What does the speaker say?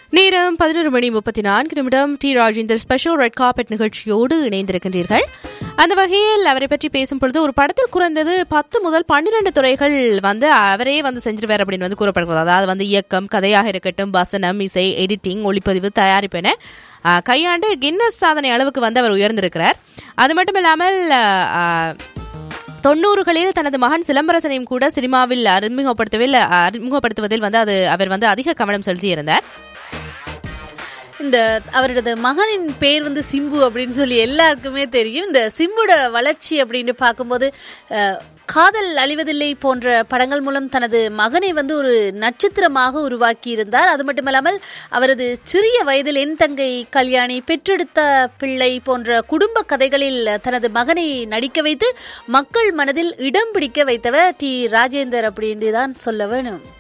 நேரம் பதினொரு மணி முப்பத்தி நான்கு நிமிடம் T Rajendar special red carpet நிகழ்ச்சியோடு இணைந்திருக்கின்றீர்கள் அந்த வகையில் அவரை பற்றி பேசும் பொழுது ஒரு படத்தில் குறைந்தது பத்து முதல் பன்னிரண்டு துறைகள் வந்து அவரே வந்து செஞ்சிருவார் அப்படின்னு வந்து கூறப்படுகிறது அதாவது வந்து இயக்கம் கதையாக இருக்கட்டும் வசனம் இசை எடிட்டிங் ஒளிப்பதிவு தயாரிப்பு என ஆஹ், கையாண்டு கின்னஸ் சாதனை அளவுக்கு வந்து அவர் உயர்ந்திருக்கிறார் அது மட்டும் இல்லாமல் ஆஹ், தொண்ணூறுகளில் தனது மகன் சிலம்பரசனையும் கூட சினிமாவில் அறிமுகப்படுத்தவில் அறிமுகப்படுத்துவதில் வந்து அது அவர் வந்து அதிக கவனம் செலுத்தியிருந்தார் இந்த அவரோட மகனின் பேர் வந்து சிம்பு அப்படின்னு சொல்லி எல்லாருக்குமே தெரியும் இந்த சிம்புட வளர்ச்சி அப்படின்னு பார்க்கும்போது அஹ், காதல் அழிவதில்லை போன்ற படங்கள் மூலம் தனது மகனை வந்து ஒரு நட்சத்திரமாக உருவாக்கி இருந்தார் அது மட்டுமல்லாமல் அவரது சிறிய வயதில் என் தங்கை கல்யாணி பெற்றெடுத்த பிள்ளை போன்ற குடும்ப கதைகளில் தனது மகனை நடிக்க வைத்து மக்கள் மனதில் இடம் பிடிக்க வைத்தவர் டி ராஜேந்தர் அப்படின்னு தான் சொல்ல வேணும்